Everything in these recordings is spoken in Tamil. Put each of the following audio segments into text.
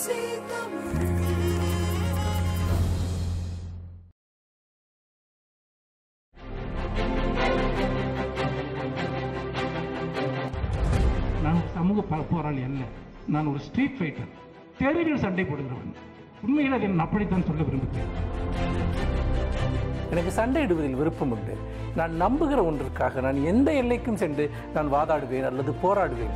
ஓசை தமிழ் நான் சமூக ப- போராளி அல்ல நான் ஒரு ஸ்ட்ரீட் ஃபைட்டர் தெருவில் சண்டை போடுகிறவன் உண்மையில் அதை நான் அப்படித்தான் சொல்ல விரும்புகிறேன் எனக்கு சண்டையிடுவதில் விருப்பம் உண்டு நான் நம்புகிற ஒன்றிற்காக நான் எந்த எல்லைக்கும் சென்று நான் வாதாடுவேன் அல்லது போராடுவேன்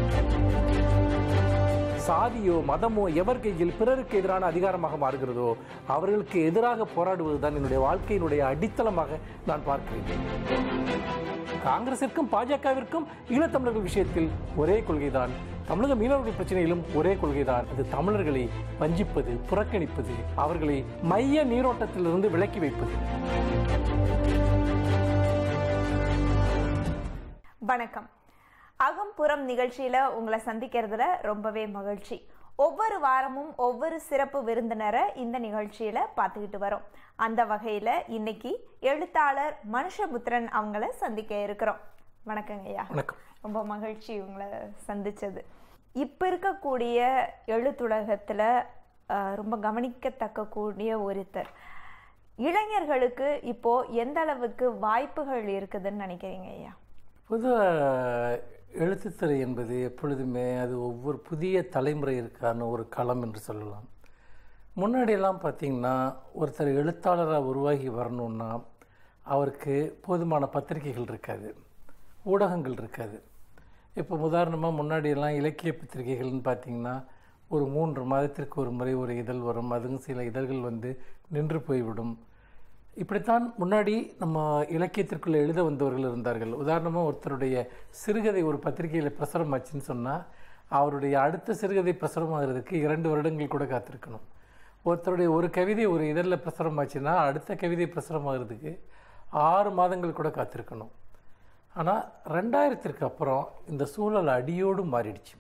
சாதியோ மதமோ எவர் கையில் பிறருக்கு எதிரான அதிகாரமாக மாறுகிறதோ அவர்களுக்கு எதிராக போராடுவதுதான் என்னுடைய வாழ்க்கையினுடைய அடித்தளமாக நான் பார்க்கிறேன் காங்கிரசிற்கும் பாஜகவிற்கும் ஈழத்தமிழர்கள் விஷயத்தில் ஒரே கொள்கைதான் தமிழக மீனவர்கள் பிரச்சனையிலும் ஒரே கொள்கைதான் அது தமிழர்களை வஞ்சிப்பது புறக்கணிப்பது அவர்களை மைய நீரோட்டத்திலிருந்து விலக்கி வைப்பது வணக்கம் அகம் புறம் நிகழ்ச்சியில உங்களை சந்திக்கிறதுல ரொம்பவே மகிழ்ச்சி ஒவ்வொரு வாரமும் ஒவ்வொரு சிறப்பு விருந்தினரை இந்த நிகழ்ச்சியில பார்த்துக்கிட்டு வரோம் அந்த வகையில இன்னைக்கு எழுத்தாளர் மனுஷபுத்திரன் அவங்கள சந்திக்க இருக்கிறோம் வணக்கங்க ஐயா வணக்கம் ரொம்ப மகிழ்ச்சி உங்களை சந்திச்சது இப்போ இருக்கக்கூடிய எழுத்துலகத்தில் அஹ், ரொம்ப கவனிக்கத்தக்க கூடிய ஒருத்தர் இளைஞர்களுக்கு இப்போ எந்த அளவுக்கு வாய்ப்புகள் இருக்குதுன்னு நினைக்கிறீங்க ஐயா பொதுவாக எழுத்துத்துறை என்பது எப்பொழுதுமே அது ஒவ்வொரு புதிய தலைமுறையிற்கான ஒரு களம் என்று சொல்லலாம் முன்னாடியெல்லாம் பார்த்தீங்கன்னா ஒருத்தர் எழுத்தாளராக உருவாகி வரணும்னா அவருக்கு போதுமான பத்திரிகைகள் இருக்காது ஊடகங்கள் இருக்காது இப்போ உதாரணமாக முன்னாடியெல்லாம் இலக்கிய பத்திரிகைகள்னு பார்த்தீங்கன்னா ஒரு மூன்று மாதத்திற்கு ஒரு முறை ஒரு இதழ் வரும் அதுவும் சில இதழ்கள் வந்து நின்று போய்விடும் இப்படித்தான் முன்னாடி நம்ம இலக்கியத்திற்குள்ளே எழுத வந்தவர்கள் இருந்தார்கள் உதாரணமாக ஒருத்தருடைய சிறுகதை ஒரு பத்திரிகையில் பிரசுரமாச்சுன்னு சொன்னால் அவருடைய அடுத்த சிறுகதை பிரசுரமாகிறதுக்கு இரண்டு வருடங்கள் கூட காத்திருக்கணும் ஒருத்தருடைய ஒரு கவிதை ஒரு இதழில் பிரசுரமாச்சுன்னா அடுத்த கவிதை பிரசுரமாகிறதுக்கு ஆறு மாதங்கள் கூட காத்திருக்கணும் ஆனால் ரெண்டாயிரத்திற்கு அப்புறம் இந்த சூழல் அடியோடு மாறிடுச்சு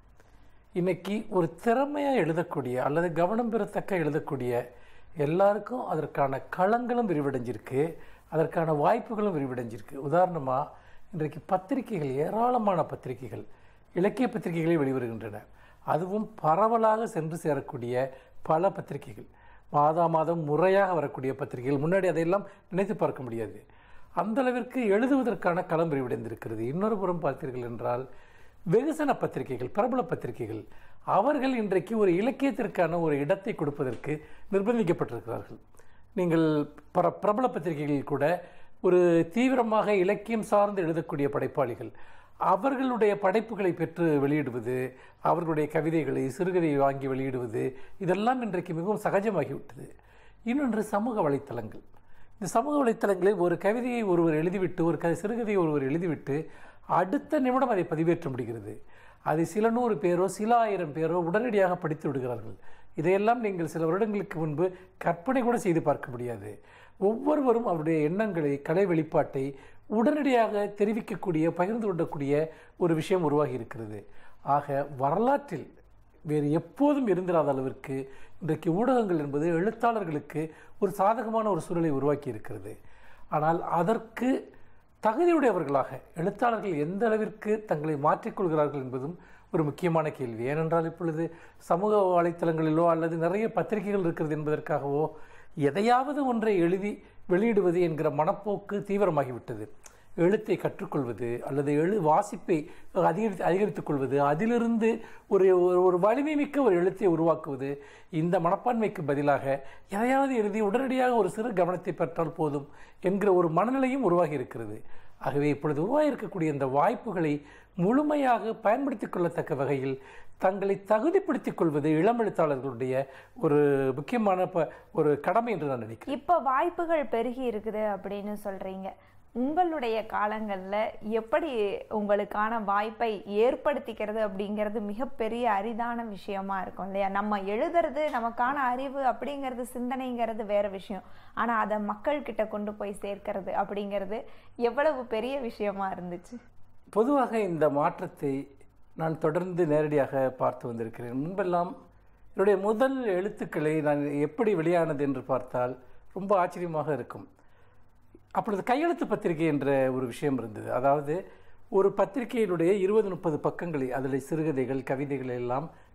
இன்னைக்கு ஒரு திறமையாக எழுதக்கூடிய அல்லது கவனம் பெறத்தக்க எழுதக்கூடிய எல்லாருக்கும் அதற்கான களங்களும் விரிவடைஞ்சிருக்கு அதற்கான வாய்ப்புகளும் விரிவடைஞ்சிருக்கு உதாரணமாக இன்றைக்கு பத்திரிகைகள் ஏராளமான பத்திரிகைகள் இலக்கிய பத்திரிகைகளே வெளிவருகின்றன அதுவும் பரவலாக சென்று சேரக்கூடிய பல பத்திரிகைகள் மாதா மாதம் முறையாக வரக்கூடிய பத்திரிகைகள் முன்னாடி அதையெல்லாம் நினைத்து பார்க்க முடியாது அந்த அளவிற்கு எழுதுவதற்கான களம் விரிவடைந்திருக்கிறது இன்னொரு புறம் பார்த்தீர்கள் என்றால் வெகுசன பத்திரிகைகள் பிரபல பத்திரிகைகள் அவர்கள் இன்றைக்கு ஒரு இலக்கியத்திற்கான ஒரு இடத்தை கொடுப்பதற்கு நிர்பந்திக்கப்பட்டிருக்கிறார்கள் நீங்கள் பிர பிரபல பத்திரிகைகளில் கூட ஒரு தீவிரமாக இலக்கியம் சார்ந்து எழுதக்கூடிய படைப்பாளிகள் அவர்களுடைய படைப்புகளை பெற்று வெளியிடுவது அவர்களுடைய கவிதைகளை சிறுகதையை வாங்கி வெளியிடுவது இதெல்லாம் இன்றைக்கு மிகவும் சகஜமாகிவிட்டது இன்னொன்று சமூக வலைத்தளங்கள் இந்த சமூக வலைத்தளங்களில் ஒரு கவிதையை ஒருவர் எழுதிவிட்டு ஒரு க சிறுகதையை ஒருவர் எழுதிவிட்டு அடுத்த நிமிடம் அதை பதிவேற்ற முடிகிறது அதை சில நூறு பேரோ சில ஆயிரம் பேரோ உடனடியாக படித்து விடுகிறார்கள் இதையெல்லாம் நீங்கள் சில வருடங்களுக்கு முன்பு கற்பனை கூட செய்து பார்க்க முடியாது ஒவ்வொருவரும் அவருடைய எண்ணங்களை கலை வெளிப்பாட்டை உடனடியாக தெரிவிக்கக்கூடிய பகிர்ந்து கொள்ளக்கூடிய ஒரு விஷயம் உருவாகி இருக்கிறது ஆக வரலாற்றில் வேறு எப்போதும் இருந்திராத அளவிற்கு இன்றைக்கு ஊடகங்கள் என்பது எழுத்தாளர்களுக்கு ஒரு சாதகமான ஒரு சூழலை உருவாக்கி இருக்கிறது ஆனால் அதற்கு தகுதியுடையவர்களாக எழுத்தாளர்கள் எந்த அளவிற்கு தங்களை மாற்றிக்கொள்கிறார்கள் என்பதும் ஒரு முக்கியமான கேள்வி ஏனென்றால் இப்பொழுது சமூக வலைத்தளங்களிலோ அல்லது நிறைய பத்திரிகைகள் இருக்கிறது என்பதற்காகவோ எதையாவது ஒன்றை எழுதி வெளியிடுவது என்கிற மனப்போக்கு தீவிரமாகிவிட்டது எழுத்தை கற்றுக்கொள்வது அல்லது எழு வாசிப்பை அதிகரித்து அதிகரித்துக் கொள்வது அதிலிருந்து ஒரு ஒரு- ஒரு வலிமை மிக்க ஒரு எழுத்தை உருவாக்குவது இந்த மனப்பான்மைக்கு பதிலாக எதையாவது எழுதி உடனடியாக ஒரு சிறு கவனத்தை பெற்றால் போதும் என்கிற ஒரு மனநிலையும் உருவாகி இருக்கிறது ஆகவே இப்பொழுது உருவாகி இருக்கக்கூடிய இந்த வாய்ப்புகளை முழுமையாக பயன்படுத்திக் கொள்ளத்தக்க வகையில் தங்களை தகுதிப்படுத்திக் கொள்வது இளம் எழுத்தாளர்களுடைய ஒரு முக்கியமான ப ஒரு கடமை என்று நான் நினைக்கிறேன் இப்போ வாய்ப்புகள் பெருகி இருக்குது அப்படின்னு சொல்றீங்க உங்களுடைய காலங்கள்ல எப்படி உங்களுக்கான வாய்ப்பை ஏற்படுத்திக்கிறது அப்படிங்கிறது மிகப்பெரிய அரிதான விஷயமா இருக்கும் இல்லையா நம்ம எழுதுறது நமக்கான அறிவு அப்படிங்கிறது சிந்தனைங்கிறது வேற விஷயம் ஆனா அதை மக்கள் கிட்ட கொண்டு போய் சேர்க்கிறது அப்படிங்கிறது எவ்வளவு பெரிய விஷயமா இருந்துச்சு பொதுவாக இந்த மாற்றத்தை நான் தொடர்ந்து நேரடியாக பார்த்து வந்திருக்கிறேன் முன்பெல்லாம் என்னுடைய முதல் எழுத்துக்களை நான் எப்படி வெளியானது என்று பார்த்தால் ரொம்ப ஆச்சரியமாக இருக்கும் அப்பொழுது கையெழுத்து பத்திரிகை என்ற ஒரு விஷயம் இருந்தது அதாவது ஒரு பத்திரிகையினுடைய இருபது முப்பது பக்கங்களை அதில் சிறுகதைகள் கவிதைகள் எல்லாம்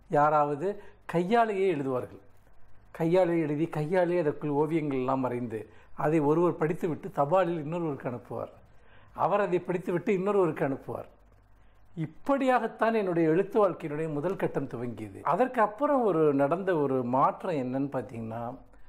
யாராவது கையாலேயே எழுதுவார்கள் கையாலே எழுதி கையாலே அதற்குள் ஓவியங்கள் எல்லாம் வரைந்து அதை ஒருவர் படித்துவிட்டு தபாலில் இன்னொருவருக்கு அனுப்புவார் அவர் அதை படித்துவிட்டு இன்னொருவருக்கு அனுப்புவார் இப்படியாகத்தான் என்னுடைய எழுத்து வாழ்க்கையினுடைய முதல் கட்டம் துவங்கியது அதற்கு அப்புறம் ஒரு நடந்த ஒரு மாற்றம் என்னன்னு பார்த்தீங்கன்னா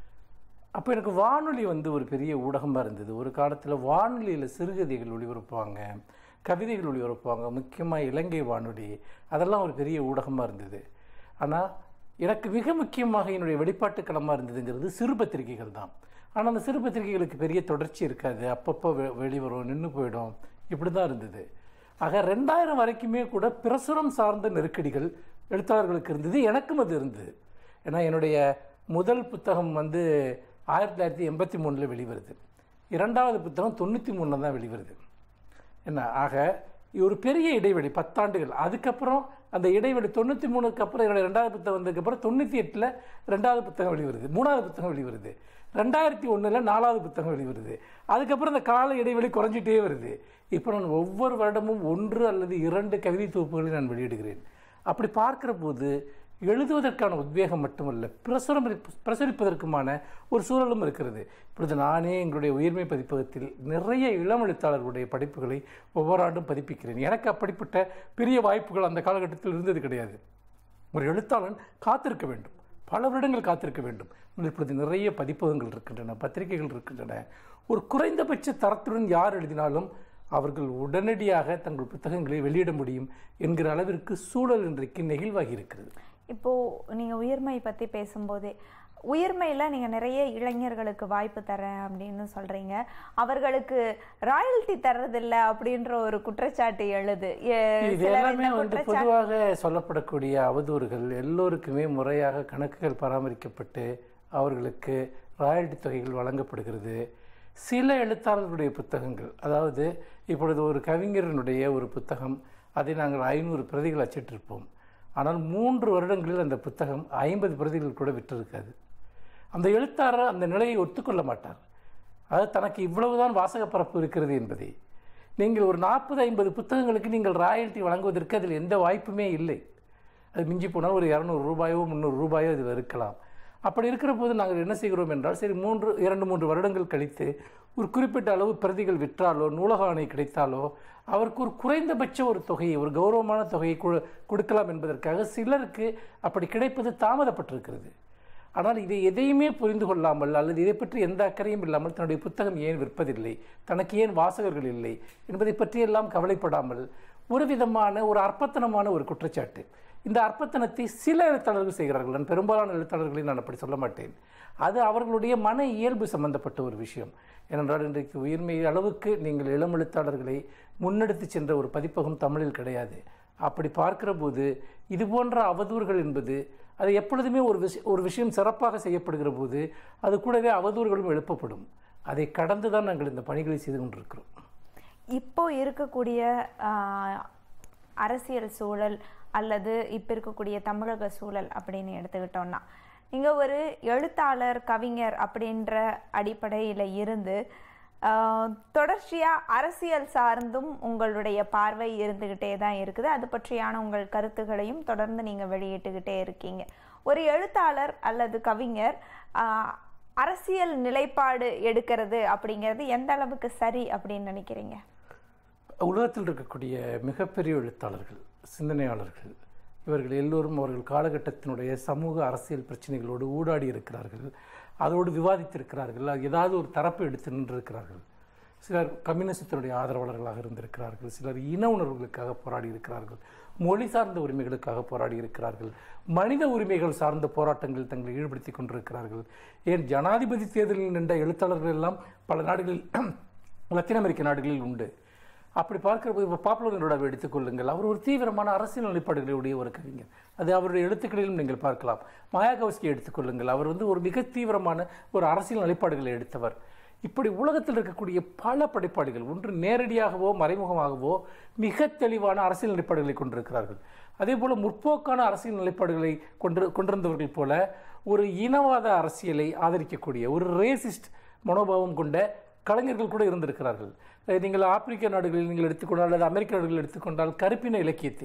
அப்போ எனக்கு வானொலி வந்து ஒரு பெரிய ஊடகமாக இருந்தது ஒரு காலத்தில் வானொலியில் சிறுகதைகள் ஒளிபரப்புவாங்க கவிதைகள் ஒளிபரப்புவாங்க முக்கியமாக இலங்கை வானொலி அதெல்லாம் ஒரு பெரிய ஊடகமாக இருந்தது ஆனால் எனக்கு மிக முக்கியமாக என்னுடைய வெளிப்பாட்டு களமாக இருந்ததுங்கிறது சிறு பத்திரிகைகள் தான் ஆனால் அந்த சிறு பத்திரிகைகளுக்கு பெரிய தொடர்ச்சி இருக்காது அப்பப்போ வெ வெளிவரும் நின்று போயிடும் இப்படி தான் இருந்தது ஆக ரெண்டாயிரம் வரைக்குமே கூட பிரசுரம் சார்ந்த நெருக்கடிகள் எழுத்தாளர்களுக்கு இருந்தது எனக்கும் அது இருந்தது ஏன்னா என்னுடைய முதல் புத்தகம் வந்து ஆயிரத்தி தொள்ளாயிரத்தி எண்பத்தி மூணில் வெளிவருது இரண்டாவது புத்தகம் தொண்ணூற்றி மூணில் தான் வெளிவருது என்ன ஆக ஒரு பெரிய இடைவெளி பத்தாண்டுகள் அதுக்கப்புறம் அந்த இடைவெளி தொண்ணூற்றி மூணுக்கு அப்புறம் என்னோட ரெண்டாவது புத்தகம் வந்ததுக்கப்புறம் தொண்ணூற்றி எட்டில் ரெண்டாவது புத்தகம் வெளிவருது மூணாவது புத்தகம் வெளிவருது ரெண்டாயிரத்தி ஒன்றில் நாலாவது புத்தகம் வெளிவருது அதுக்கப்புறம் இந்த கால இடைவெளி குறைஞ்சிட்டே வருது இப்போ நான் ஒவ்வொரு வருடமும் ஒன்று அல்லது இரண்டு கவிதை தொகுப்புகளை நான் வெளியிடுகிறேன் அப்படி பார்க்கிற போது எழுதுவதற்கான உத்வேகம் மட்டுமல்ல பிரசுரம் பிரசுரிப்பதற்குமான ஒரு சூழலும் இருக்கிறது இப்பொழுது நானே எங்களுடைய உயிர்மை பதிப்பகத்தில் நிறைய இளம் எழுத்தாளர்களுடைய படைப்புகளை ஒவ்வொரு ஆண்டும் பதிப்பிக்கிறேன் எனக்கு அப்படிப்பட்ட பெரிய வாய்ப்புகள் அந்த காலகட்டத்தில் இருந்தது கிடையாது ஒரு எழுத்தாளன் காத்திருக்க வேண்டும் பல வருடங்கள் காத்திருக்க வேண்டும் இப்பொழுது நிறைய பதிப்பகங்கள் இருக்கின்றன பத்திரிகைகள் இருக்கின்றன ஒரு குறைந்தபட்ச தரத்துடன் யார் எழுதினாலும் அவர்கள் உடனடியாக தங்கள் புத்தகங்களை வெளியிட முடியும் என்கிற அளவிற்கு சூழல் இன்றைக்கு நெகிழ்வாகி இருக்கிறது இப்போ நீங்க உயிர்மை பத்தி பேசும்போதே உயிர்மையில நீங்க நிறைய இளைஞர்களுக்கு வாய்ப்பு தரேன் அப்படின்னு சொல்றீங்க அவர்களுக்கு ராயல்டி தர்றதில்ல அப்படின்ற ஒரு குற்றச்சாட்டு எழுது எ- இது சிலர் எல்லாமே இந்த வந்து குற்றச்சாட்டு பொதுவாக சொல்லப்படக்கூடிய அவதூறுகள் எல்லோருக்குமே முறையாக கணக்குகள் பராமரிக்கப்பட்டு அவர்களுக்கு ராயல்டி தொகைகள் வழங்கப்படுகிறது சில எழுத்தாளர்களுடைய புத்தகங்கள் அதாவது இப்பொழுது ஒரு கவிஞரனுடைய ஒரு புத்தகம் அதை நாங்கள் ஐநூறு பிரதிகள் அச்சிட்டிருப்போம் ஆனால் மூன்று வருடங்களில் அந்த புத்தகம் ஐம்பது பிரதிகள் கூட விற்றிருக்காது அந்த எழுத்தாளர் அந்த நிலையை ஒத்துக்கொள்ள மாட்டார் அதாவது தனக்கு இவ்வளவுதான் வாசக பரப்பு இருக்கிறது என்பதை நீங்கள் ஒரு நாற்பது ஐம்பது புத்தகங்களுக்கு நீங்கள் ராயல்ட்டி வழங்குவதற்கு அதில் எந்த வாய்ப்புமே இல்லை அது மிஞ்சி போனால் ஒரு இரநூறு ரூபாயோ முந்நூறு ரூபாயோ இதில் இருக்கலாம் அப்படி இருக்கிற போது நாங்கள் என்ன செய்கிறோம் என்றால் சரி மூன்று இரண்டு மூன்று வருடங்கள் கழித்து ஒரு குறிப்பிட்ட அளவு பிரதிகள் விற்றாலோ நூலக ஆணை கிடைத்தாலோ அவருக்கு ஒரு குறைந்தபட்ச ஒரு தொகையை ஒரு கௌரவமான தொகையை கொடு- கொடுக்கலாம் என்பதற்காக சிலருக்கு அப்படி கிடைப்பது தாமதப்பட்டிருக்கிறது ஆனால் இதை எதையுமே புரிந்து கொள்ளாமல் அல்லது இதை பற்றி எந்த அக்கறையும் இல்லாமல் தன்னுடைய புத்தகம் ஏன் விற்பதில்லை தனக்கு ஏன் வாசகர்கள் இல்லை என்பதை பற்றியெல்லாம் கவலைப்படாமல் ஒரு விதமான ஒரு அற்பத்தனமான ஒரு குற்றச்சாட்டு இந்த அற்பத்தனத்தை சில எழுத்தாளர்கள் செய்கிறார்கள் நான் பெரும்பாலான எழுத்தாளர்களை நான் அப்படி சொல்ல மாட்டேன் அது அவர்களுடைய மன இயல்பு சம்பந்தப்பட்ட ஒரு விஷயம் ஏனென்றால் இன்றைக்கு உயிர்மை அளவுக்கு நீங்கள் இளம் எழுத்தாளர்களை முன்னெடுத்து சென்ற ஒரு பதிப்பகம் தமிழில் கிடையாது அப்படி பார்க்கிற போது இது போன்ற அவதூறுகள் என்பது அது எப்பொழுதுமே ஒரு விஷயம் ஒரு விஷயம் சிறப்பாக செய்யப்படுகிற போது அது கூடவே அவதூறுகளும் எழுப்பப்படும் அதை கடந்து தான் நாங்கள் இந்த பணிகளை செய்து கொண்டிருக்கிறோம் இப்போ இருக்கக்கூடிய ஆஹ், அரசியல் சூழல் அல்லது இப்போ இருக்கக்கூடிய தமிழக சூழல் அப்படின்னு எடுத்துக்கிட்டோம்னா நீங்கள் ஒரு எழுத்தாளர் கவிஞர் அப்படின்ற அடிப்படையில் இருந்து ஆஹ், தொடர்ச்சியா அரசியல் சார்ந்தும் உங்களுடைய பார்வை இருந்துகிட்டே தான் இருக்குது அது பற்றியான உங்கள் கருத்துகளையும் தொடர்ந்து நீங்க வெளியிட்டுக்கிட்டே இருக்கீங்க ஒரு எழுத்தாளர் அல்லது கவிஞர் ஆஹ், அரசியல் நிலைப்பாடு எடுக்கிறது அப்படிங்கிறது எந்த அளவுக்கு சரி அப்படின்னு நினைக்கிறீங்க உலகத்தில் இருக்கக்கூடிய மிகப்பெரிய எழுத்தாளர்கள் சிந்தனையாளர்கள் இவர்கள் எல்லோரும் அவர்கள் காலகட்டத்தினுடைய சமூக அரசியல் பிரச்சனைகளோடு ஊடாடி இருக்கிறார்கள் அதோடு விவாதித்திருக்கிறார்கள் அது ஏதாவது ஒரு தரப்பு எடுத்து நின்றிருக்கிறார்கள் சிலர் கம்யூனிசத்தினுடைய ஆதரவாளர்களாக இருந்திருக்கிறார்கள் சிலர் இன உணர்வுகளுக்காக போராடி இருக்கிறார்கள் மொழி சார்ந்த உரிமைகளுக்காக போராடி இருக்கிறார்கள் மனித உரிமைகள் சார்ந்த போராட்டங்கள் தங்களை ஈடுபடுத்தி கொண்டிருக்கிறார்கள் ஏன் ஜனாதிபதி தேர்தலில் நின்ற எழுத்தாளர்கள் எல்லாம் பல நாடுகளில் லத்தீன் அமெரிக்க நாடுகளில் உண்டு அப்படி பார்க்கிற போது இப்போ பாப்புலரோட எடுத்துக்கொள்ளுங்கள் அவர் ஒரு தீவிரமான அரசியல் நிலைப்பாடுகளுடைய ஒரு கவிஞர் அது அவருடைய எழுத்துக்களிலும் நீங்கள் பார்க்கலாம் மாயாகவஸ்கி எடுத்துக்கொள்ளுங்கள் அவர் வந்து ஒரு மிக தீவிரமான ஒரு அரசியல் நிலைப்பாடுகளை எடுத்தவர் இப்படி உலகத்தில் இருக்கக்கூடிய பல படைப்பாளிகள் ஒன்று நேரடியாகவோ மறைமுகமாகவோ மிக தெளிவான அரசியல் நிலைப்பாடுகளை கொண்டிருக்கிறார்கள் அதே போல முற்போக்கான அரசியல் நிலைப்பாடுகளை கொண்டு கொண்டிருந்தவர்கள் போல ஒரு இனவாத அரசியலை ஆதரிக்கக்கூடிய ஒரு ரேசிஸ்ட் மனோபாவம் கொண்ட கலைஞர்கள் கூட இருந்திருக்கிறார்கள் அஹ் நீங்கள் ஆப்பிரிக்க நாடுகளில் நீங்கள் எடுத்துக்கொண்டால் அல்லது அமெரிக்க நாடுகளில் எடுத்துக்கொண்டால் கருப்பின இலக்கியத்தை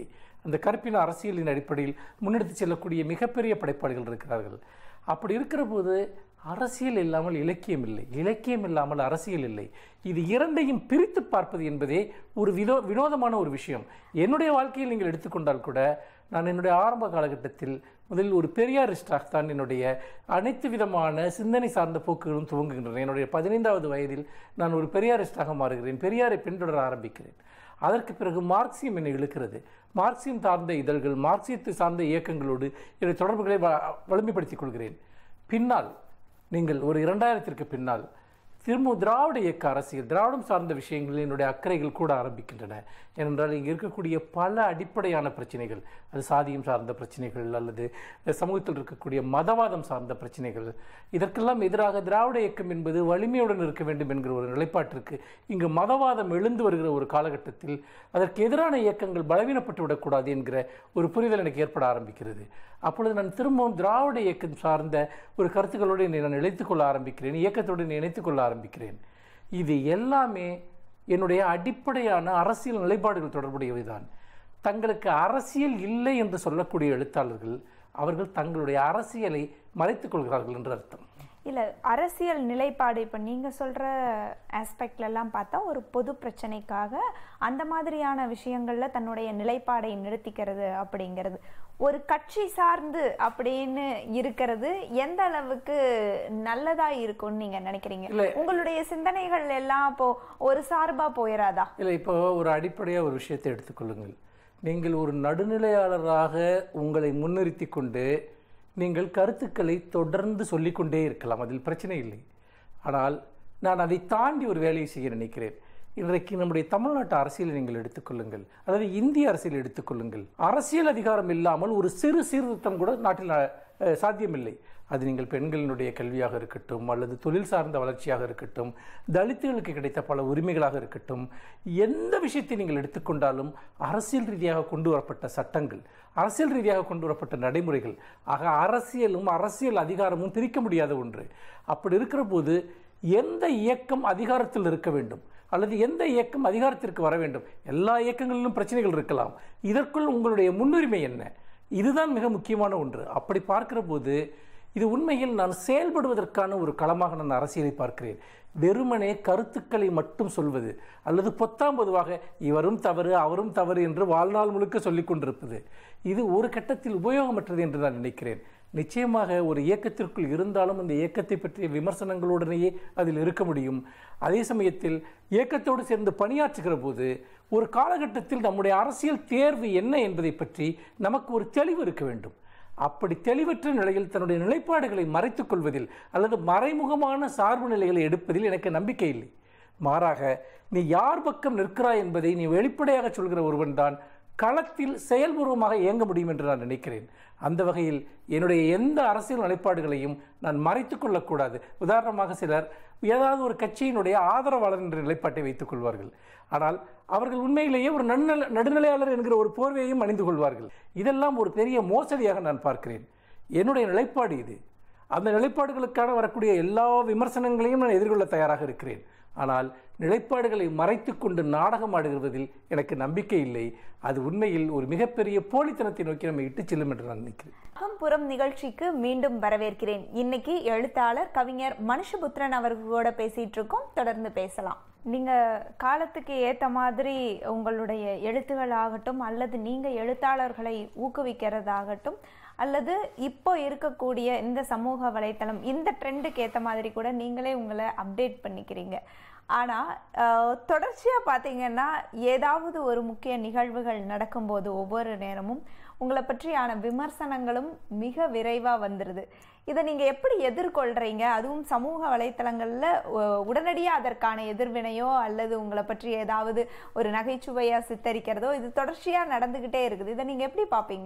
அந்த கருப்பின அரசியலின் அடிப்படையில் முன்னெடுத்து செல்லக்கூடிய மிகப்பெரிய படைப்பாளிகள் இருக்கிறார்கள் அப்படி இருக்கிற போது அரசியல் இல்லாமல் இலக்கியம் இல்லை இலக்கியம் இல்லாமல் அரசியல் இல்லை இது இரண்டையும் பிரித்து பார்ப்பது என்பதே ஒரு வினோ வினோதமான ஒரு விஷயம் என்னுடைய வாழ்க்கையில் நீங்கள் எடுத்துக்கொண்டால் கூட நான் என்னுடைய ஆரம்ப காலகட்டத்தில் முதலில் ஒரு பெரியாரிஸ்டாக தான் என்னுடைய அனைத்து விதமான சிந்தனை சார்ந்த போக்குகளும் துவங்குகின்றன என்னுடைய பதினைந்தாவது வயதில் நான் ஒரு பெரியாரிஸ்டாக மாறுகிறேன் பெரியாரை பின்தொடர ஆரம்பிக்கிறேன் அதற்கு பிறகு மார்க்சியம் என்னை இழுக்கிறது மார்க்சியம் சார்ந்த இதழ்கள் மார்க்சியத்தை சார்ந்த இயக்கங்களோடு என்னுடைய தொடர்புகளை வ- வலிமைப்படுத்திக் கொள்கிறேன் பின்னால் நீங்கள் ஒரு இரண்டாயிரத்திற்கு பின்னால் திரும்ப திராவிட இயக்க அரசியல் திராவிடம் சார்ந்த விஷயங்களில் என்னுடைய அக்கறைகள் கூட ஆரம்பிக்கின்றன ஏனென்றால் இங்கே இருக்கக்கூடிய பல அடிப்படையான பிரச்சனைகள் அது சாதியம் சார்ந்த பிரச்சனைகள் அல்லது சமூகத்தில் இருக்கக்கூடிய மதவாதம் சார்ந்த பிரச்சனைகள் இதற்கெல்லாம் எதிராக திராவிட இயக்கம் என்பது வலிமையுடன் இருக்க வேண்டும் என்கிற ஒரு நிலைப்பாட்டிற்கு இங்கு மதவாதம் எழுந்து வருகிற ஒரு காலகட்டத்தில் அதற்கு எதிரான இயக்கங்கள் பலவீனப்பட்டு விடக்கூடாது என்கிற ஒரு புரிதல் எனக்கு ஏற்பட ஆரம்பிக்கிறது அப்பொழுது நான் திரும்பவும் திராவிட இயக்கம் சார்ந்த ஒரு கருத்துக்களோடு என்னை நான் இணைத்துக் கொள்ள ஆரம்பிக்கிறேன் இயக்கத்தோடு என்னை இணைத்துக் கொள்ள ஆரம்பிக்கிறேன் இது எல்லாமே என்னுடைய அடிப்படையான அரசியல் நிலைப்பாடுகள் தொடர்புடையவைதான் தங்களுக்கு அரசியல் இல்லை என்று சொல்லக்கூடிய எழுத்தாளர்கள் அவர்கள் தங்களுடைய அரசியலை மறைத்துக் கொள்கிறார்கள் என்று அர்த்தம் இல்ல அரசியல் நிலைப்பாடு இப்ப நீங்க சொல்ற ஆஸ்பெக்ட்ல எல்லாம் பார்த்தா ஒரு பொது பிரச்சனைக்காக அந்த மாதிரியான விஷயங்கள்ல தன்னுடைய நிலைப்பாடை நிறுத்திக்கிறது அப்படிங்கிறது ஒரு கட்சி சார்ந்து அப்படின்னு இருக்கிறது எந்த அளவுக்கு நல்லதா இருக்கும்னு நீங்க நினைக்கிறீங்க இல்ல. உங்களுடைய சிந்தனைகள் எல்லாம் அப்போ ஒரு சார்பா போயிடாதா இல்லை இப்போ ஒரு அடிப்படையாக ஒரு விஷயத்தை எடுத்துக்கொள்ளுங்கள் நீங்கள் ஒரு நடுநிலையாளராக உங்களை முன்னிறுத்தி கொண்டு நீங்கள் கருத்துக்களை தொடர்ந்து சொல்லிக்கொண்டே இருக்கலாம் அதில் பிரச்சனை இல்லை ஆனால் நான் அதை தாண்டி ஒரு வேலையை செய்ய நினைக்கிறேன் இன்றைக்கு நம்முடைய தமிழ்நாட்டு அரசியலை நீங்கள் எடுத்துக்கொள்ளுங்கள் அதாவது இந்திய அரசியல் எடுத்துக்கொள்ளுங்கள் அரசியல் அதிகாரம் இல்லாமல் ஒரு சிறு சீர்திருத்தம் கூட நாட்டில் அஹ், சாத்தியமில்லை அது நீங்கள் பெண்களினுடைய கல்வியாக இருக்கட்டும் அல்லது தொழில் சார்ந்த வளர்ச்சியாக இருக்கட்டும் தலித்துகளுக்கு கிடைத்த பல உரிமைகளாக இருக்கட்டும் எந்த விஷயத்தை நீங்கள் எடுத்துக்கொண்டாலும் அரசியல் ரீதியாக கொண்டு வரப்பட்ட சட்டங்கள் அரசியல் ரீதியாக கொண்டு வரப்பட்ட நடைமுறைகள் ஆக அரசியலும் அரசியல் அதிகாரமும் பிரிக்க முடியாத ஒன்று அப்படி இருக்கிற போது எந்த இயக்கம் அதிகாரத்தில் இருக்க வேண்டும் அல்லது எந்த இயக்கம் அதிகாரத்திற்கு வர வேண்டும் எல்லா இயக்கங்களிலும் பிரச்சனைகள் இருக்கலாம் இதற்குள் உங்களுடைய முன்னுரிமை என்ன இதுதான் மிக முக்கியமான ஒன்று அப்படி பார்க்கிற போது இது உண்மையில் நான் செயல்படுவதற்கான ஒரு களமாக நான் அரசியலை பார்க்கிறேன் வெறுமனே கருத்துக்களை மட்டும் சொல்வது அல்லது பொத்தாம் பொதுவாக இவரும் தவறு அவரும் தவறு என்று வாழ்நாள் முழுக்க சொல்லிக் கொண்டிருப்பது இது ஒரு கட்டத்தில் உபயோகமற்றது என்று நான் நினைக்கிறேன் நிச்சயமாக ஒரு இயக்கத்திற்குள் இருந்தாலும் அந்த இயக்கத்தை பற்றிய விமர்சனங்களுடனேயே அதில் இருக்க முடியும் அதே சமயத்தில் இயக்கத்தோடு சேர்ந்து பணியாற்றுகிற போது ஒரு காலகட்டத்தில் நம்முடைய அரசியல் தேர்வு என்ன என்பதை பற்றி நமக்கு ஒரு தெளிவு இருக்க வேண்டும் அப்படி தெளிவற்ற நிலையில் தன்னுடைய நிலைப்பாடுகளை மறைத்துக் கொள்வதில் அல்லது மறைமுகமான சார்பு நிலைகளை எடுப்பதில் எனக்கு நம்பிக்கை இல்லை மாறாக நீ யார் பக்கம் நிற்கிறாய் என்பதை நீ வெளிப்படையாக சொல்கிற ஒருவன்தான் களத்தில் செயல்பூர்வமாக இயங்க முடியும் என்று நான் நினைக்கிறேன் அந்த வகையில் என்னுடைய எந்த அரசியல் நிலைப்பாடுகளையும் நான் மறைத்துக் கொள்ளக்கூடாது உதாரணமாக சிலர் ஏதாவது ஒரு கட்சியினுடைய ஆதரவாளர் என்ற நிலைப்பாட்டை வைத்துக் கொள்வார்கள் ஆனால் அவர்கள் உண்மையிலேயே ஒரு நடுநிலை நடுநிலையாளர் என்கிற ஒரு போர்வையையும் அணிந்து கொள்வார்கள் இதெல்லாம் ஒரு பெரிய மோசடியாக நான் பார்க்கிறேன் என்னுடைய நிலைப்பாடு இது அந்த நிலைப்பாடுகளுக்கான வரக்கூடிய எல்லா விமர்சனங்களையும் நான் எதிர்கொள்ள தயாராக இருக்கிறேன் ஆனால் நிலைப்பாடுகளை மறைத்துக் கொண்டு நாடகம் ஆடுகிறதில் எனக்கு நம்பிக்கை இல்லை அது உண்மையில் ஒரு மிகப்பெரிய போலித்தனத்தை நோக்கி நம்ம இட்டுச் செல்லும் என்று நான் நினைக்கிறேன் அகம்புறம் நிகழ்ச்சிக்கு மீண்டும் வரவேற்கிறேன் இன்னைக்கு எழுத்தாளர் கவிஞர் மனுஷபுத்திரன் அவர்களோட பேசிட்டு இருக்கோம் தொடர்ந்து பேசலாம் நீங்க காலத்துக்கு ஏத்த மாதிரி உங்களுடைய எழுத்துகள் ஆகட்டும் அல்லது நீங்க எழுத்தாளர்களை ஊக்குவிக்கிறதாகட்டும் அல்லது இப்போ இருக்கக்கூடிய இந்த சமூக வலைத்தளம் இந்த ட்ரெண்டுக்கு ஏத்த மாதிரி கூட நீங்களே உங்களை அப்டேட் பண்ணிக்கிறீங்க ஆனால் தொடர்ச்சியாக பார்த்தீங்கன்னா ஏதாவது ஒரு முக்கிய நிகழ்வுகள் நடக்கும்போது ஒவ்வொரு நேரமும் உங்களை பற்றியான விமர்சனங்களும் மிக விரைவாக வந்துடுது இதை நீங்கள் எப்படி எதிர்கொள்கிறீங்க அதுவும் சமூக வலைத்தளங்களில் உடனடியாக அதற்கான எதிர்வினையோ அல்லது உங்களை பற்றி ஏதாவது ஒரு நகைச்சுவையாக சித்தரிக்கிறதோ இது தொடர்ச்சியாக நடந்துக்கிட்டே இருக்குது இதை நீங்கள் எப்படி பார்ப்பீங்க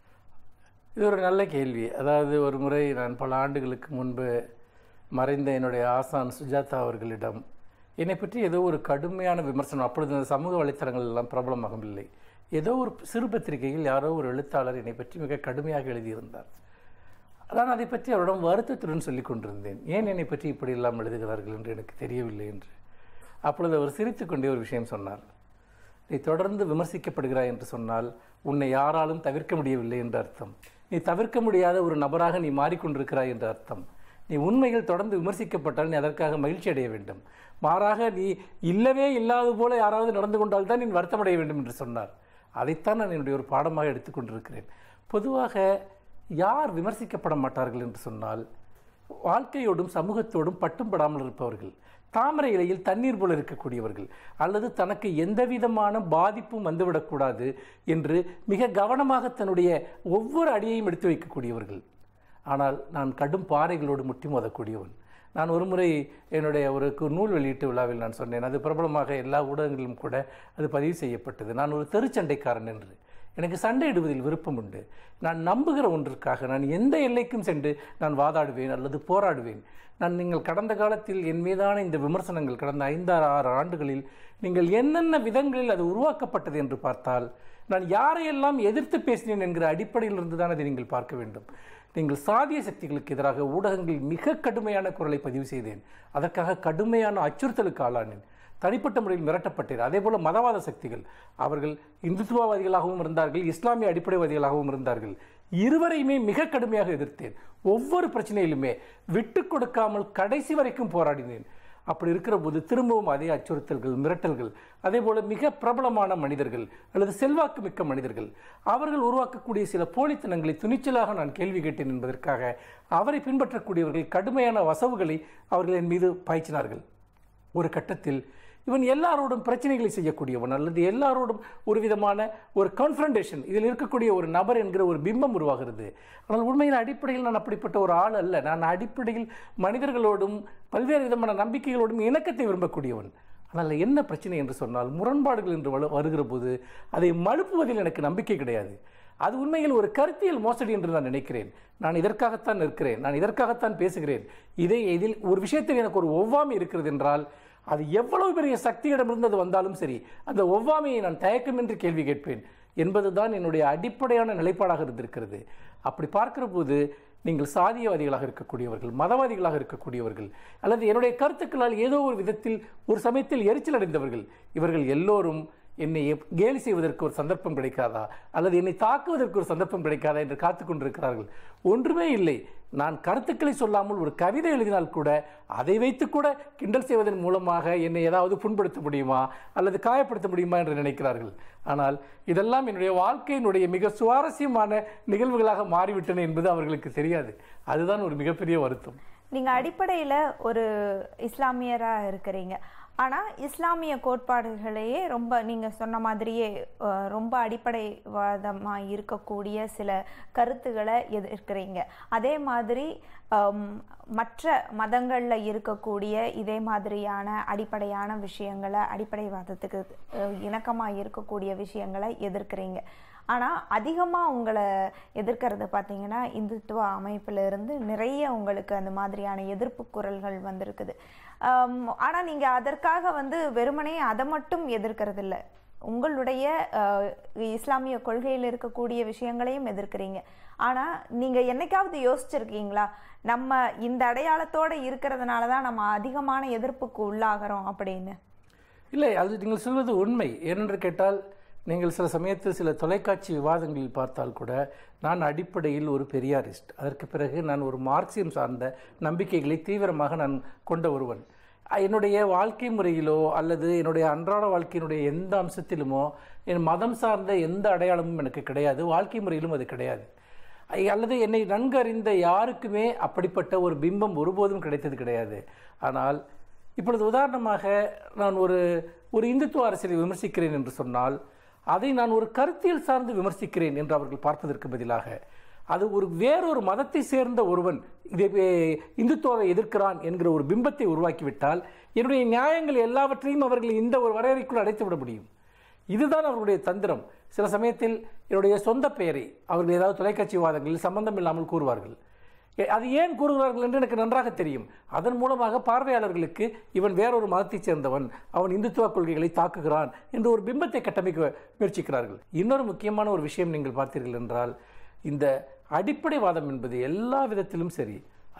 இது ஒரு நல்ல கேள்வி அதாவது ஒரு முறை நான் பல ஆண்டுகளுக்கு முன்பு மறைந்த என்னுடைய ஆசான் சுஜாதா அவர்களிடம் என்னை பற்றி ஏதோ ஒரு கடுமையான விமர்சனம் அப்பொழுது இந்த சமூக வலைத்தளங்கள் எல்லாம் பிரபலமாகவில்லை ஏதோ ஒரு சிறு பத்திரிகையில் யாரோ ஒரு எழுத்தாளர் என்னை பற்றி மிக கடுமையாக எழுதியிருந்தார் நான் அதை பற்றி அவரிடம் வருத்தத்துடன் சொல்லிக் கொண்டிருந்தேன் ஏன் என்னை பற்றி இப்படி எல்லாம் எழுதுகிறார்கள் என்று எனக்கு தெரியவில்லை என்று அப்பொழுது அவர் சிரித்துக்கொண்டே ஒரு விஷயம் சொன்னார் நீ தொடர்ந்து விமர்சிக்கப்படுகிறாய் என்று சொன்னால் உன்னை யாராலும் தவிர்க்க முடியவில்லை என்ற அர்த்தம் நீ தவிர்க்க முடியாத ஒரு நபராக நீ மாறிக்கொண்டிருக்கிறாய் என்ற அர்த்தம் நீ உண்மையில் தொடர்ந்து விமர்சிக்கப்பட்டால் நீ அதற்காக மகிழ்ச்சி அடைய வேண்டும் மாறாக நீ இல்லவே இல்லாதது போல யாராவது நடந்து கொண்டால் தான் நீ வருத்தமடைய வேண்டும் என்று சொன்னார் அதைத்தான் நான் என்னுடைய ஒரு பாடமாக எடுத்துக்கொண்டிருக்கிறேன் பொதுவாக யார் விமர்சிக்கப்பட மாட்டார்கள் என்று சொன்னால் வாழ்க்கையோடும் சமூகத்தோடும் பட்டும் படாமல் இருப்பவர்கள் தாமரை இலையில் தண்ணீர் போல இருக்கக்கூடியவர்கள் அல்லது தனக்கு எந்த விதமான பாதிப்பும் வந்துவிடக்கூடாது என்று மிக கவனமாக தன்னுடைய ஒவ்வொரு அடியையும் எடுத்து வைக்கக்கூடியவர்கள் ஆனால் நான் கடும் பாறைகளோடு முட்டி மோதக்கூடியவன் நான் ஒரு முறை என்னுடைய ஒரு கு- நூல் வெளியீட்டு விழாவில் நான் சொன்னேன் அது பிரபலமாக எல்லா ஊடகங்களிலும் கூட அது பதிவு செய்யப்பட்டது நான் ஒரு தெருச்சண்டைக்காரன் என்று எனக்கு சண்டையிடுவதில் விருப்பம் உண்டு நான் நம்புகிற ஒன்றிற்காக நான் எந்த எல்லைக்கும் சென்று நான் வாதாடுவேன் அல்லது போராடுவேன் நான் நீங்கள் கடந்த காலத்தில் என் மீதான இந்த விமர்சனங்கள் கடந்த ஐந்தாறு ஆறு ஆண்டுகளில் நீங்கள் என்னென்ன விதங்களில் அது உருவாக்கப்பட்டது என்று பார்த்தால் நான் யாரையெல்லாம் எதிர்த்து பேசினேன் என்கிற அடிப்படையில் இருந்து தான் அதை நீங்கள் பார்க்க வேண்டும் நீங்கள் சாதிய சக்திகளுக்கு எதிராக ஊடகங்களில் மிக கடுமையான குரலை பதிவு செய்தேன் அதற்காக கடுமையான அச்சுறுத்தலுக்கு ஆளானேன் தனிப்பட்ட முறையில் மிரட்டப்பட்டேன் அதே போல மதவாத சக்திகள் அவர்கள் இந்துத்துவவாதிகளாகவும் இருந்தார்கள் இஸ்லாமிய அடிப்படைவாதிகளாகவும் இருந்தார்கள் இருவரையுமே மிக கடுமையாக எதிர்த்தேன் ஒவ்வொரு பிரச்சனையிலுமே விட்டு கொடுக்காமல் கடைசி வரைக்கும் போராடினேன் அப்படி இருக்கிற போது திரும்பவும் அதே அச்சுறுத்தல்கள் மிரட்டல்கள் அதே போல மிக பிரபலமான மனிதர்கள் அல்லது செல்வாக்கு மிக்க மனிதர்கள் அவர்கள் உருவாக்கக்கூடிய சில போலித்தனங்களை துணிச்சலாக நான் கேள்வி கேட்டேன் என்பதற்காக அவரை பின்பற்றக்கூடியவர்கள் கடுமையான வசவுகளை அவர்கள் என் மீது பாய்ச்சினார்கள் ஒரு கட்டத்தில் இவன் எல்லாரோடும் பிரச்சனைகளை செய்யக்கூடியவன் அல்லது எல்லாரோடும் ஒரு விதமான ஒரு கான்ஃபரண்டேஷன் இதில் இருக்கக்கூடிய ஒரு நபர் என்கிற ஒரு பிம்பம் உருவாகிறது ஆனால் உண்மையில் அடிப்படையில் நான் அப்படிப்பட்ட ஒரு ஆள் அல்ல நான் அடிப்படையில் மனிதர்களோடும் பல்வேறு விதமான நம்பிக்கைகளோடும் இணக்கத்தை விரும்பக்கூடியவன் ஆனால் என்ன பிரச்சனை என்று சொன்னால் முரண்பாடுகள் என்று வலு- வருகிற போது அதை மழுப்புவதில் எனக்கு நம்பிக்கை கிடையாது அது உண்மையில் ஒரு கருத்தியல் மோசடி என்று நான் நினைக்கிறேன் நான் இதற்காகத்தான் நிற்கிறேன் நான் இதற்காகத்தான் பேசுகிறேன் இதை இதில் ஒரு விஷயத்தில் எனக்கு ஒரு ஒவ்வாமை இருக்கிறது என்றால் அது எவ்வளவு பெரிய சக்தியிடமிருந்து அது வந்தாலும் சரி அந்த ஒவ்வாமையை நான் தயக்கமின்றி கேள்வி கேட்பேன் என்பதுதான் என்னுடைய அடிப்படையான நிலைப்பாடாக இருந்திருக்கிறது அப்படி பார்க்கிற போது நீங்கள் சாதியவாதிகளாக இருக்கக்கூடியவர்கள் மதவாதிகளாக இருக்கக்கூடியவர்கள் அல்லது என்னுடைய கருத்துக்களால் ஏதோ ஒரு விதத்தில் ஒரு சமயத்தில் எரிச்சல் அடைந்தவர்கள் இவர்கள் எல்லோரும் என்னை எப்- கேலி செய்வதற்கு ஒரு சந்தர்ப்பம் கிடைக்காதா அல்லது என்னை தாக்குவதற்கு ஒரு சந்தர்ப்பம் கிடைக்காதா என்று காத்து கொண்டிருக்கிறார்கள் ஒன்றுமே இல்லை நான் கருத்துக்களை சொல்லாமல் ஒரு கவிதை எழுதினால் கூட அதை வைத்து கூட கிண்டல் செய்வதன் மூலமாக என்னை ஏதாவது புண்படுத்த முடியுமா அல்லது காயப்படுத்த முடியுமா என்று நினைக்கிறார்கள் ஆனால் இதெல்லாம் என்னுடைய வாழ்க்கையினுடைய மிக சுவாரஸ்யமான நிகழ்வுகளாக மாறிவிட்டன என்பது அவர்களுக்கு தெரியாது அதுதான் ஒரு மிகப்பெரிய வருத்தம் நீங்க அடிப்படையில ஒரு இஸ்லாமியரா இருக்கிறீங்க ஆனா இஸ்லாமிய கோட்பாடுகளையே ரொம்ப நீங்க சொன்ன மாதிரியே அஹ், ரொம்ப அடிப்படைவாதமா இருக்கக்கூடிய சில கருத்துக்களை எதிர்க்கிறீங்க அதே மாதிரி ஹம், மற்ற மதங்கள்ல இருக்கக்கூடிய இதே மாதிரியான அடிப்படையான விஷயங்களை அடிப்படைவாதத்துக்கு அஹ், இணக்கமா இருக்கக்கூடிய விஷயங்களை எதிர்க்கிறீங்க ஆனா அதிகமா உங்களை எதிர்க்கிறது பார்த்தீங்கன்னா இந்துத்துவ அமைப்புல இருந்து நிறைய உங்களுக்கு அந்த மாதிரியான எதிர்ப்பு குரல்கள் வந்திருக்குது ஆம், ஆனா நீங்க அதற்காக வந்து வெறுமனே அதை மட்டும் எதிர்க்கிறது இல்ல உங்களுடைய அஹ், இஸ்லாமிய கொள்கையில் இருக்கக்கூடிய விஷயங்களையும் எதிர்க்கிறீங்க ஆனா நீங்க என்னைக்காவது யோசிச்சிருக்கீங்களா நம்ம இந்த அடையாளத்தோட இருக்கிறதுனால தான் நம்ம அதிகமான எதிர்ப்புக்கு உள்ளாகிறோம் அப்படின்னு இல்லை அது நீங்கள் சொல்வது உண்மை ஏனென்று கேட்டால் நீங்கள் சில சமயத்தில் சில தொலைக்காட்சி விவாதங்களில் பார்த்தால் கூட நான் அடிப்படையில் ஒரு பெரியாரிஸ்ட் அதற்கு பிறகு நான் ஒரு மார்க்சியம் சார்ந்த நம்பிக்கைகளை தீவிரமாக நான் கொண்ட ஒருவன் அஹ் என்னுடைய வாழ்க்கை முறையிலோ அல்லது என்னுடைய அன்றாட வாழ்க்கையினுடைய எந்த அம்சத்திலுமோ என் மதம் சார்ந்த எந்த அடையாளமும் எனக்கு கிடையாது வாழ்க்கை முறையிலும் அது கிடையாது ஐ- அல்லது என்னை நன்கு அறிந்த யாருக்குமே அப்படிப்பட்ட ஒரு பிம்பம் ஒருபோதும் கிடைத்தது கிடையாது ஆனால் இப்பொழுது உதாரணமாக நான் ஒரு ஒரு இந்துத்துவ அரசியலை விமர்சிக்கிறேன் என்று சொன்னால் அதை நான் ஒரு கருத்தியல் சார்ந்து விமர்சிக்கிறேன் என்று அவர்கள் பார்ப்பதற்கு பதிலாக அது ஒரு வேறொரு மதத்தை சேர்ந்த ஒருவன் இதை எ- இந்துத்துவாவை எதிர்க்கிறான் என்கிற ஒரு பிம்பத்தை உருவாக்கிவிட்டால் என்னுடைய நியாயங்கள் எல்லாவற்றையும் அவர்கள் இந்த ஒரு வரையறைக்குள் அடைத்து விட முடியும் இதுதான் அவர்களுடைய தந்திரம் சில சமயத்தில் என்னுடைய சொந்த பெயரை அவர்கள் ஏதாவது தொலைக்காட்சி விவாதங்களில் சம்பந்தம் இல்லாமல் கூறுவார்கள் எ- அது ஏன் கூறுகிறார்கள் என்று எனக்கு நன்றாக தெரியும் அதன் மூலமாக பார்வையாளர்களுக்கு இவன் வேறொரு மதத்தைச் சேர்ந்தவன் அவன் இந்துத்துவ கொள்கைகளை தாக்குகிறான் என்று ஒரு பிம்பத்தை கட்டமைக்க முயற்சிக்கிறார்கள் இன்னொரு முக்கியமான ஒரு விஷயம் நீங்கள் பார்த்தீர்கள் என்றால் இந்த அடிப்படைவாதம் என்பது எல்லா விதத்திலும் சரி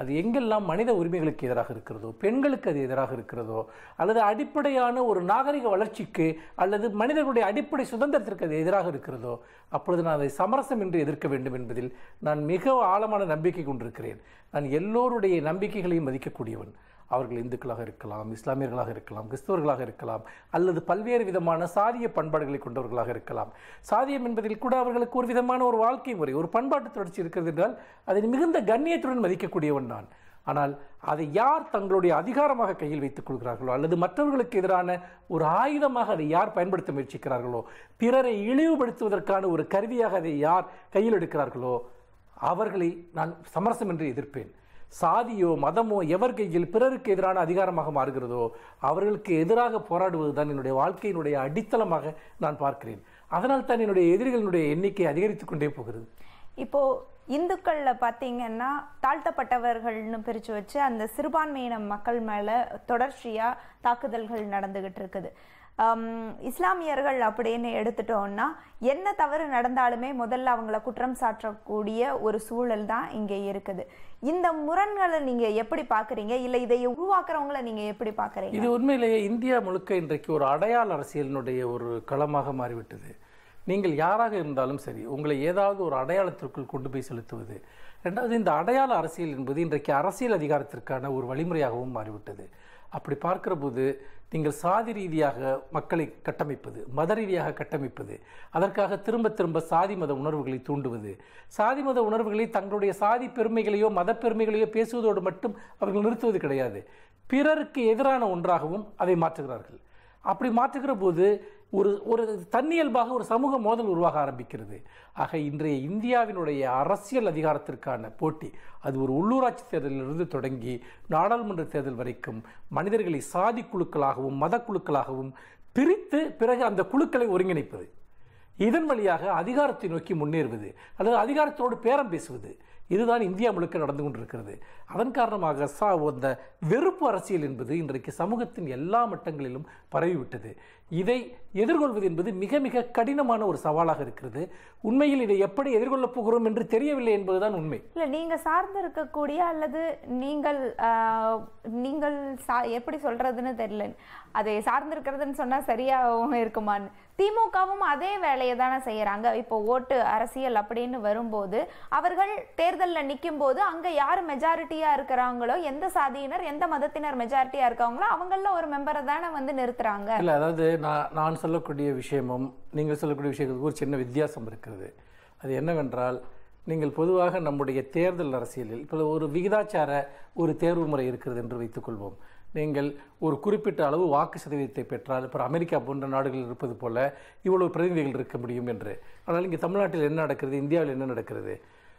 அது எங்கெல்லாம் மனித உரிமைகளுக்கு எதிராக இருக்கிறதோ பெண்களுக்கு அது எதிராக இருக்கிறதோ அல்லது அடிப்படையான ஒரு நாகரிக வளர்ச்சிக்கு அல்லது மனிதர்களுடைய அடிப்படை சுதந்திரத்திற்கு அது எதிராக இருக்கிறதோ அப்பொழுது நான் அதை சமரசம் என்று எதிர்க்க வேண்டும் என்பதில் நான் மிக ஆழமான நம்பிக்கை கொண்டிருக்கிறேன் நான் எல்லோருடைய நம்பிக்கைகளையும் மதிக்கக்கூடியவன் அவர்கள் இந்துக்களாக இருக்கலாம் இஸ்லாமியர்களாக இருக்கலாம் கிறிஸ்தவர்களாக இருக்கலாம் அல்லது பல்வேறு விதமான சாதிய பண்பாடுகளை கொண்டவர்களாக இருக்கலாம் சாதியம் என்பதில் கூட அவர்களுக்கு ஒரு விதமான ஒரு வாழ்க்கை முறை ஒரு பண்பாட்டு தொடர்ச்சி இருக்கிறது என்றால் அதை மிகுந்த கண்ணியத்துடன் மதிக்கக்கூடியவன் நான் ஆனால் அதை யார் தங்களுடைய அதிகாரமாக கையில் வைத்துக் கொள்கிறார்களோ அல்லது மற்றவர்களுக்கு எதிரான ஒரு ஆயுதமாக அதை யார் பயன்படுத்த முயற்சிக்கிறார்களோ பிறரை இழிவுபடுத்துவதற்கான ஒரு கருவியாக அதை யார் கையில் எடுக்கிறார்களோ அவர்களை நான் சமரசம் என்று எதிர்ப்பேன் சாதியோ மதமோ எவர் கையில் பிறருக்கு எதிரான அதிகாரமாக மாறுகிறதோ அவர்களுக்கு எதிராக போராடுவது தான் என்னுடைய வாழ்க்கையினுடைய அடித்தளமாக நான் பார்க்கிறேன் அதனால் தான் என்னுடைய எதிரிகளினுடைய எண்ணிக்கை அதிகரித்துக் கொண்டே போகிறது இப்போ இந்துக்கள்ல பாத்தீங்கன்னா தாழ்த்தப்பட்டவர்கள்னு பிரிச்சு வச்சு அந்த சிறுபான்மையின மக்கள் மேல தொடர்ச்சியா தாக்குதல்கள் நடந்துகிட்டு இருக்குது ஆம், இஸ்லாமியர்கள் அப்படின்னு எடுத்துட்டோம்னா என்ன தவறு நடந்தாலுமே முதல்ல அவங்கள குற்றம் சாட்டக்கூடிய ஒரு சூழல் தான் இங்க இருக்குது இந்த முரண்களை நீங்க எப்படி பாக்குறீங்க இல்ல இதை உருவாக்குறவங்கள நீங்க எப்படி பாக்குறீங்க இது உண்மையிலேயே இந்தியா முழுக்க இன்றைக்கு ஒரு அடையாள அரசியலினுடைய ஒரு களமாக மாறிவிட்டது நீங்கள் யாராக இருந்தாலும் சரி உங்களை ஏதாவது ஒரு அடையாளத்திற்குள் கொண்டு போய் செலுத்துவது ரெண்டாவது இந்த அடையாள அரசியல் என்பது இன்றைக்கு அரசியல் அதிகாரத்திற்கான ஒரு வழிமுறையாகவும் மாறிவிட்டது அப்படி பார்க்கிற போது நீங்கள் சாதி ரீதியாக மக்களை கட்டமைப்பது மத ரீதியாக கட்டமைப்பது அதற்காக திரும்ப திரும்ப சாதி மத உணர்வுகளை தூண்டுவது சாதி மத உணர்வுகளை தங்களுடைய சாதி பெருமைகளையோ மத பெருமைகளையோ பேசுவதோடு மட்டும் அவர்கள் நிறுத்துவது கிடையாது பிறருக்கு எதிரான ஒன்றாகவும் அதை மாற்றுகிறார்கள் அப்படி மாற்றுகிற போது ஒரு ஒரு தன்னியல்பாக ஒரு சமூக மோதல் உருவாக ஆரம்பிக்கிறது ஆக இன்றைய இந்தியாவினுடைய அரசியல் அதிகாரத்திற்கான போட்டி அது ஒரு உள்ளூராட்சி தேர்தலிலிருந்து தொடங்கி நாடாளுமன்ற தேர்தல் வரைக்கும் மனிதர்களை சாதி குழுக்களாகவும் மத குழுக்களாகவும் பிரித்து பிறகு அந்த குழுக்களை ஒருங்கிணைப்பது இதன் வழியாக அதிகாரத்தை நோக்கி முன்னேறுவது அல்லது அதிகாரத்தோடு பேரம் பேசுவது இதுதான் இந்தியா முழுக்க நடந்து கொண்டிருக்கிறது அதன் காரணமாக சா அந்த வெறுப்பு அரசியல் என்பது இன்றைக்கு சமூகத்தின் எல்லா மட்டங்களிலும் பரவிவிட்டது இதை எதிர்கொள்வது என்பது மிக மிக கடினமான ஒரு சவாலாக இருக்கிறது உண்மையில் இதை எப்படி எதிர்கொள்ளப் போகிறோம் என்று தெரியவில்லை என்பதுதான் உண்மை இல்ல நீங்க சார்ந்து இருக்கக்கூடிய அல்லது நீங்கள் ஆஹ், நீங்கள் சா- எப்படி சொல்றதுன்னு தெரியல அதை சார்ந்து இருக்கிறதுன்னு சொன்னா சரியாகவும் இருக்குமான்னு திமுகவும் அதே வேலையை தானே செய்யறாங்க இப்போ ஓட்டு அரசியல் அப்படின்னு வரும்போது அவர்கள் தேர்தல்ல நிற்கும் போது அங்க யார் மெஜாரிட்டியா இருக்கிறாங்களோ எந்த சாதியினர் எந்த மதத்தினர் மெஜாரிட்டியா இருக்காங்களோ அவங்கள ஒரு மெம்பரை தானே வந்து நிறுத்துறாங்க இல்லை அதாவது நான் நான் சொல்லக்கூடிய விஷயமும் நீங்கள் சொல்லக்கூடிய விஷயத்துக்கு ஒரு சின்ன வித்தியாசம் இருக்கிறது அது என்னவென்றால் நீங்கள் பொதுவாக நம்முடைய தேர்தல் அரசியலில் இப்போ ஒரு விகிதாச்சார ஒரு தேர்வு முறை இருக்கிறது என்று வைத்துக்கொள்வோம் நீங்கள் ஒரு குறிப்பிட்ட அளவு வாக்கு சதவீதத்தை பெற்றால் இப்போ அமெரிக்கா போன்ற நாடுகளில் இருப்பது போல இவ்வளவு பிரதிநிதிகள் இருக்க முடியும் என்று ஆனால் இங்கே தமிழ்நாட்டில் என்ன நடக்கிறது இந்தியாவில் என்ன நடக்கிறது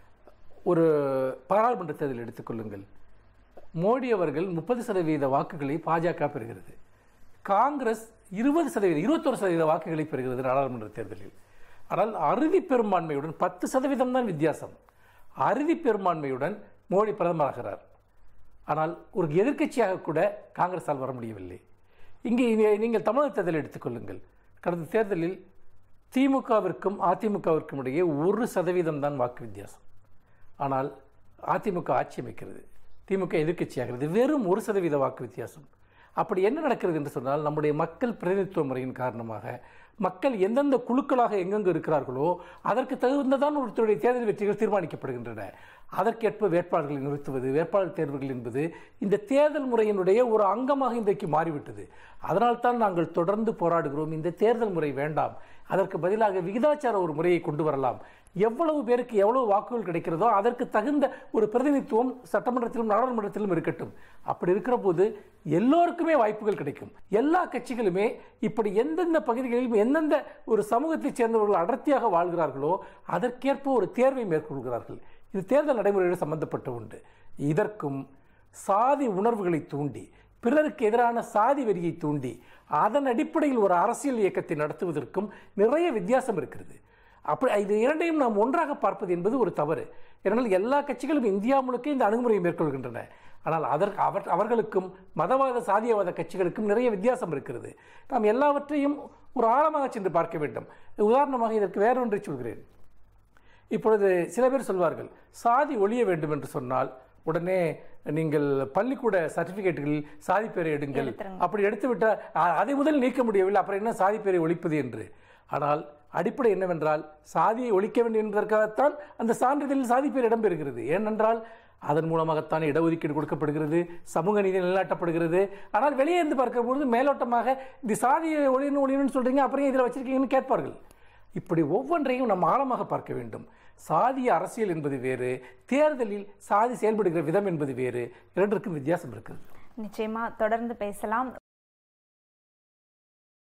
ஒரு பாராளுமன்ற தேர்தல் எடுத்துக்கொள்ளுங்கள் மோடி அவர்கள் முப்பது சதவீத வாக்குகளை பாஜக பெறுகிறது காங்கிரஸ் இருபது சதவீதம் இருபத்தொரு சதவீத வாக்குகளை பெறுகிறது நாடாளுமன்ற தேர்தலில் ஆனால் அறுதி பெரும்பான்மையுடன் பத்து சதவீதம் தான் வித்தியாசம் அறுதி பெரும்பான்மையுடன் மோடி பிரதமராகிறார் ஆனால் ஒரு எதிர்க்கட்சியாக கூட காங்கிரஸால் வர முடியவில்லை இங்கே இங்கே நீங்கள் தமிழக தேர்தலை எடுத்துக்கொள்ளுங்கள் கடந்த தேர்தலில் திமுகவிற்கும் அதிமுகவிற்கும் இடையே ஒரு சதவீதம் தான் வாக்கு வித்தியாசம் ஆனால் அதிமுக ஆட்சி அமைக்கிறது திமுக எதிர்க்கட்சியாகிறது வெறும் ஒரு சதவீத வாக்கு வித்தியாசம் அப்படி என்ன நடக்கிறது என்று சொன்னால் நம்முடைய மக்கள் பிரதிநிதித்துவ முறையின் காரணமாக மக்கள் எந்தெந்த குழுக்களாக எங்கெங்கு இருக்கிறார்களோ அதற்கு தகுந்ததான் ஒருத்தருடைய தேர்தல் வெற்றிகள் தீர்மானிக்கப்படுகின்றன அதற்கேற்ப வேட்பாளர்களை நிறுத்துவது வேட்பாளர் தேர்வுகள் என்பது இந்த தேர்தல் முறையினுடைய ஒரு அங்கமாக இன்றைக்கு மாறிவிட்டது அதனால்தான் நாங்கள் தொடர்ந்து போராடுகிறோம் இந்த தேர்தல் முறை வேண்டாம் அதற்கு பதிலாக விகிதாச்சார ஒரு முறையை கொண்டு வரலாம் எவ்வளவு பேருக்கு எவ்வளவு வாக்குகள் கிடைக்கிறதோ அதற்கு தகுந்த ஒரு பிரதிநிதித்துவம் சட்டமன்றத்திலும் நாடாளுமன்றத்திலும் இருக்கட்டும் அப்படி இருக்கிற போது எல்லோருக்குமே வாய்ப்புகள் கிடைக்கும் எல்லா கட்சிகளுமே இப்படி எந்தெந்த பகுதிகளிலும் எந்தெந்த ஒரு சமூகத்தைச் சேர்ந்தவர்கள் அடர்த்தியாக வாழ்கிறார்களோ அதற்கேற்ப ஒரு தேர்வை மேற்கொள்கிறார்கள் இது தேர்தல் நடைமுறையோடு சம்பந்தப்பட்ட உண்டு இதற்கும் சாதி உணர்வுகளை தூண்டி பிறருக்கு எதிரான சாதி வெறியை தூண்டி அதன் அடிப்படையில் ஒரு அரசியல் இயக்கத்தை நடத்துவதற்கும் நிறைய வித்தியாசம் இருக்கிறது அப்படி இது இரண்டையும் நாம் ஒன்றாக பார்ப்பது என்பது ஒரு தவறு ஏனென்றால் எல்லா கட்சிகளும் இந்தியா முழுக்க இந்த அணுகுமுறையை மேற்கொள்கின்றன ஆனால் அதற்கு அவர் அவர்களுக்கும் மதவாத சாதியவாத கட்சிகளுக்கும் நிறைய வித்தியாசம் இருக்கிறது நாம் எல்லாவற்றையும் ஒரு ஆழமாக சென்று பார்க்க வேண்டும் உதாரணமாக இதற்கு வேறொன்றை சொல்கிறேன் இப்பொழுது சில பேர் சொல்வார்கள் சாதி ஒழிய வேண்டும் என்று சொன்னால் உடனே நீங்கள் பள்ளிக்கூட சர்டிபிகேட்டுகளில் சாதி பேரை எடுங்கள் எடுத்துருங்க. அப்படி எடுத்து விட்டால் அ- அதை முதல் நீக்க முடியவில்லை அப்புறம் என்ன சாதி பேரை ஒழிப்பது என்று ஆனால் அடிப்படை என்னவென்றால் சாதியை ஒழிக்க வேண்டும் என்பதற்காகத்தான் அந்த சான்றிதழில் சாதி பேர் இடம்பெறுகிறது ஏனென்றால் அதன் மூலமாகத்தான் இடஒதுக்கீடு கொடுக்கப்படுகிறது சமூக நீதி நிலைநாட்டப்படுகிறது ஆனால் வெளியே இருந்து பார்க்கும்போது மேலோட்டமாக இந்த சாதியை ஒழியணும் ஒழியணும்னு சொல்றீங்க அப்புறம் இதில் வச்சிருக்கீங்கன்னு கேட்பார்கள் இப்படி ஒவ்வொன்றையும் நம்ம ஆழமாக பார்க்க வேண்டும் சாதிய அரசியல் என்பது வேறு தேர்தலில் சாதி செயல்படுகிற விதம் என்பது வேறு இரண்டிற்கும் வித்தியாசம் இருக்கிறது நிச்சயமா தொடர்ந்து பேசலாம்